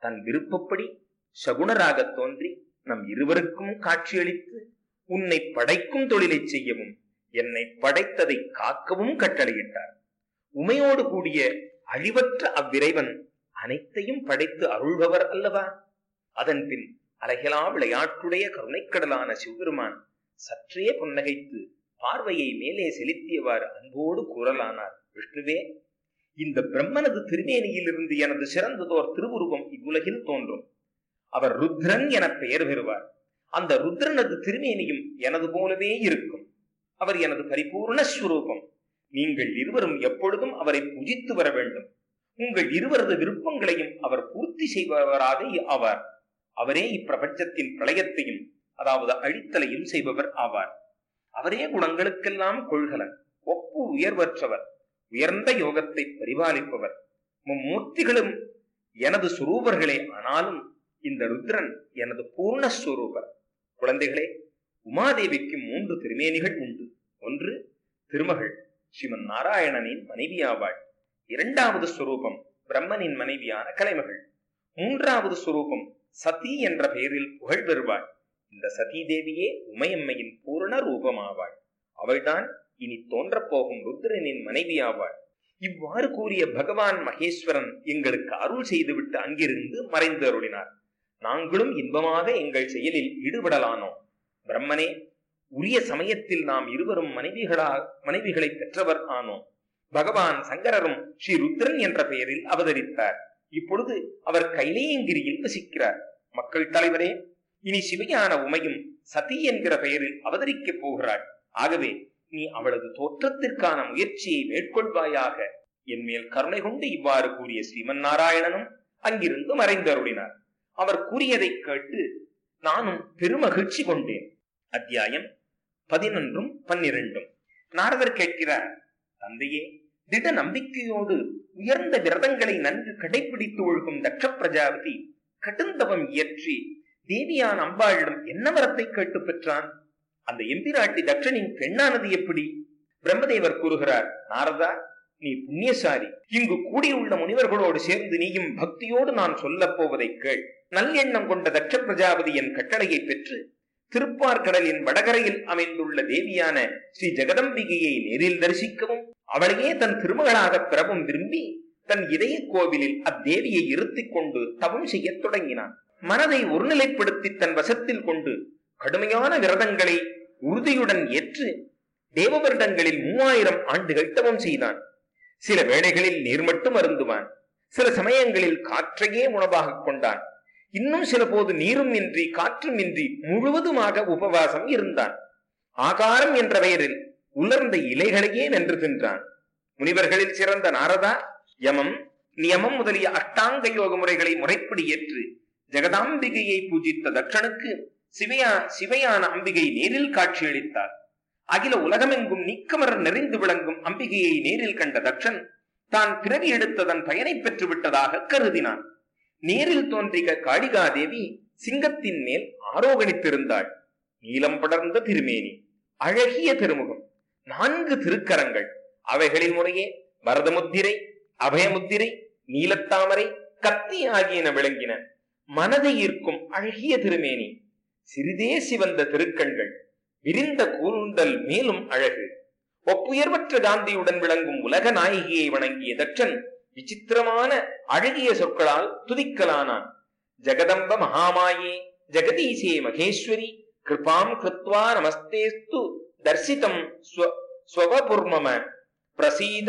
தன் விருப்பப்படி சகுனராகத் தோன்றி நம் இருவருக்கும் காட்சியளித்து உன்னை படைக்கும் தொழிலைச் செய்யவும் என்னை படைத்ததை காக்கவும் கட்டளையிட்டார் உமையோடு கூடிய அழிவற்ற அவ்விரைவன் அனைத்தையும் படைத்து அருள்பவர் அல்லவா அதன் பின் அலைகளா விளையாட்டுடைய கருணைக்கடலான சிவபெருமான் சற்றே புன்னகைத்து பார்வையை மேலே செலுத்தியவாறு அன்போடு கூறலானார் விஷ்ணுவே இந்த பிரம்மனது திருமேனியிலிருந்து எனது சிறந்ததோர் திருவுருவம் இவ்வுலகில் தோன்றும் அவர் ருத்ரன் என பெயர் பெறுவார் அந்த ருத்ரனது திருமேனியும் எனது போலவே இருக்கும் அவர் எனது பரிபூர்ண ஸ்வரூபம் நீங்கள் இருவரும் எப்பொழுதும் அவரை பூஜித்து வர வேண்டும் உங்கள் இருவரது விருப்பங்களையும் அவர் பூர்த்தி செய்பவராக ஆவார் அவரே இப்பிரபஞ்சத்தின் பிரளயத்தையும் அதாவது அழித்தலையும் செய்பவர் ஆவார் அவரே குணங்களுக்கெல்லாம் கொள்கலன் ஒப்பு உயர்வற்றவர் உயர்ந்த யோகத்தை பரிபாலிப்பவர் மும்மூர்த்திகளும் எனது சுரூபர்களே ஆனாலும் இந்த ருத்ரன் எனது பூர்ணஸ்வரூபர் குழந்தைகளே உமாதேவிக்கு மூன்று திருமேனிகள் உண்டு ஒன்று திருமகள் ஸ்ரீமன் நாராயணனின் மனைவியாவாள் இரண்டாவது ஸ்வரூபம் பிரம்மனின் மனைவியான கலைமகள் மூன்றாவது ஸ்வரூபம் சதி என்ற பெயரில் புகழ் பெறுவாள் இந்த சதி தேவியே உமையம்மையின் பூரண ரூபமாவாள் அவள்தான் இனி தோன்றப் போகும் ருத்ரனின் மனைவியாவாள் இவ்வாறு கூறிய பகவான் மகேஸ்வரன் எங்களுக்கு அருள் செய்துவிட்டு அங்கிருந்து மறைந்து அருளினார் நாங்களும் இன்பமாக எங்கள் செயலில் ஈடுபடலானோம் பிரம்மனே உரிய சமயத்தில் நாம் இருவரும் மனைவிகளா மனைவிகளை பெற்றவர் ஆனோம் பகவான் சங்கரரும் ஸ்ரீ ருத்ரன் என்ற பெயரில் அவதரித்தார் இப்பொழுது அவர் கைலேயங்கிரியில் வசிக்கிறார் மக்கள் தலைவரே இனி சிவையான உமையும் சதி என்கிற பெயரில் அவதரிக்கப் போகிறாள் ஆகவே நீ அவளது தோற்றத்திற்கான முயற்சியை மேற்கொள்வாயாக என் மேல் கருணை கொண்டு இவ்வாறு கூறிய ஸ்ரீமன் நாராயணனும் அங்கிருந்து மறைந்தருளினார் அவர் கூறியதைக் கேட்டு நானும் பெருமகிழ்ச்சி கொண்டேன் அத்தியாயம் பதினொன்றும் பன்னிரண்டும் நாரதர் கேட்கிறார் தந்தையே திட நம்பிக்கையோடு உயர்ந்த விரதங்களை நன்கு கடைபிடித்து ஒழுகும் தட்ச பிரஜாபதி கடுந்தவம் இயற்றி தேவியான் அம்பாளிடம் என்ன வரத்தை கேட்டு பெற்றான் அந்த எம்பிராட்டி தட்சனின் பெண்ணானது எப்படி பிரம்மதேவர் கூறுகிறார் நாரதா நீ புண்ணியசாரி இங்கு கூடியுள்ள முனிவர்களோடு சேர்ந்து நீயும் பக்தியோடு நான் சொல்லப் போவதை கேள் நல்லெண்ணம் கொண்ட தட்ச பிரஜாபதி என் கட்டளையை பெற்று திருப்பார்கடலின் வடகரையில் அமைந்துள்ள தேவியான ஸ்ரீ ஜெகதம்பிகையை நேரில் தரிசிக்கவும் அவளையே தன் திருமகளாக பெறவும் விரும்பி தன் இதய கோவிலில் அத்தேவியை இருத்திக் கொண்டு தவம் செய்யத் தொடங்கினான் மனதை ஒருநிலைப்படுத்தி தன் வசத்தில் கொண்டு கடுமையான விரதங்களை உறுதியுடன் ஏற்று தேவவருடங்களில் மூவாயிரம் ஆண்டுகள் தவம் செய்தான் சில வேளைகளில் நீர் மட்டும் அருந்துவான் சில சமயங்களில் காற்றையே உணவாக கொண்டான் இன்னும் சில போது நீரும் இன்றி காற்றும் இன்றி முழுவதுமாக உபவாசம் இருந்தான் ஆகாரம் என்ற பெயரில் உலர்ந்த இலைகளையே வென்று தின்றான் முனிவர்களில் சிறந்த நாரதா யமம் நியமம் முதலிய அஷ்டாங்க யோக முறைகளை முறைப்படி ஏற்று ஜெகதாம்பிகையை பூஜித்த தட்சனுக்கு சிவையா சிவையான அம்பிகை நேரில் காட்சியளித்தார் அகில உலகமெங்கும் நீக்கமர நிறைந்து விளங்கும் அம்பிகையை நேரில் கண்ட தட்சன் தான் பிறவி எடுத்ததன் பயனை பெற்று விட்டதாக கருதினான் நேரில் தோன்றிய காளிகாதேவி சிங்கத்தின் மேல் ஆரோகணித்திருந்தாள் நீலம் படர்ந்த திருமேனி அழகிய திருமுகம் நான்கு திருக்கரங்கள் அவைகளில் முறையே வரதமுத்திரை அபயமுத்திரை நீலத்தாமரை கத்தி ஆகியன விளங்கின மனதை ஈர்க்கும் அழகிய திருமேனி சிறிதே சிவந்த திருக்கண்கள் விரிந்த கூந்தல் மேலும் அழகு ஒப்புயர்வற்ற காந்தியுடன் விளங்கும் உலக நாயகியை வணங்கிய தட்சன் விசித்திரமான அழகிய சொற்களால் துதிக்கலானான் ஜெகதம்ப மகாமாயே ஜெகதீசே மகேஸ்வரி கிருபாம் கிருத்வா நமஸ்தேஸ்து தர்சிதம் ஸ்வ- ஸ்வவபுர்மம பிரசீத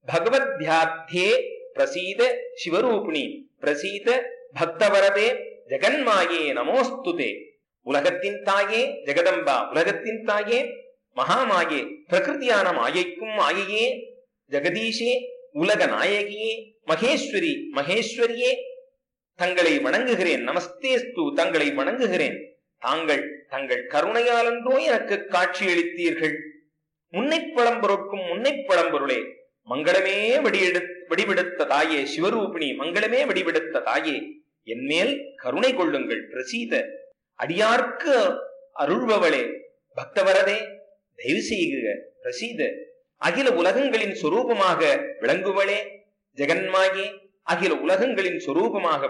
பகவத்யாத்தே பிரசீத சிவரூபிணி பிரசீத பக்தவரதே ஜெகன்மாயே நமோஸ்துதே உலகத்தின் தாயே ஜெகதம்பா உலகத்தின் தாயே மகாமாயே பிரகிருதியான மாயைக்கும் மாயையே ஜெகதீஷே உலக நாயகியே மகேஸ்வரி மகேஸ்வரியே தங்களை வணங்குகிறேன் நமஸ்தேஸ்து தங்களை வணங்குகிறேன் தாங்கள் தங்கள் கருணையாலன்றோ எனக்கு காட்சியளித்தீர்கள் முன்னைப் பழம்பொருட்கும் முன்னைப் பழம்பொருளே மங்களமே வெடியெடு வெடிவெடுத்த தாயே சிவரூபிணி மங்களமே வெடிவெடுத்த தாயே என்மேல் கருணை கொள்ளுங்கள் பிரசீத அடியார்க்கு அருள்பவளே பக்தவரதே தயவு செய்க பிரசீத அகில உலகங்களின் சொரூபமாக விளங்குவளே ஜெகன்மாயே அகில உலகங்களின் சொரூபமாக